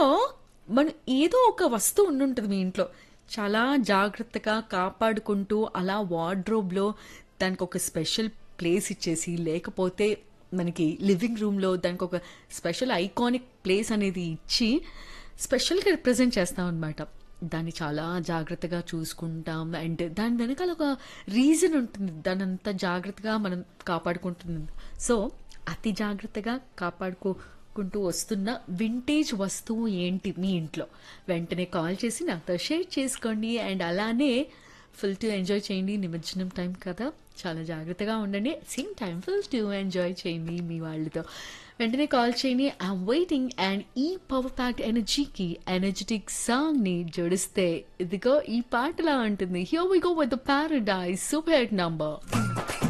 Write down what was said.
మన ఏదో ఒక వస్తువు ఉండుంటుంది మీ ఇంట్లో చాలా జాగ్రత్తగా కాపాడుకుంటూ అలా వార్డ్రోబ్లో దానికి ఒక స్పెషల్ ప్లేస్ ఇచ్చేసి లేకపోతే మనకి లివింగ్ రూమ్లో దానికి ఒక స్పెషల్ ఐకానిక్ ప్లేస్ అనేది ఇచ్చి స్పెషల్గా రిప్రజెంట్ చేస్తాం అనమాట దాన్ని చాలా జాగ్రత్తగా చూసుకుంటాం అండ్ దాని వెనకాల ఒక రీజన్ ఉంటుంది దాని అంత జాగ్రత్తగా మనం కాపాడుకుంటుంది సో అతి జాగ్రత్తగా కాపాడుకోకుంటూ వస్తున్న వింటేజ్ వస్తువు ఏంటి మీ ఇంట్లో వెంటనే కాల్ చేసి నాతో షేర్ చేసుకోండి అండ్ అలానే ఫుల్ టు ఎంజాయ్ చేయండి నిమజ్జనం టైం కదా చాలా జాగ్రత్తగా ఉండండి same time full to enjoy చేయండి మీ వాళ్ళతో వెంటనే కాల్ చేయండి ఐఎమ్ వెయిటింగ్ అండ్ ఈ పవర్ ప్యాక్డ్ ఎనర్జీకి ఎనర్జెటిక్ సాంగ్ని జోడిస్తే ఇదిగో ఈ పాటలా ఉంటుంది here we go with the paradise super number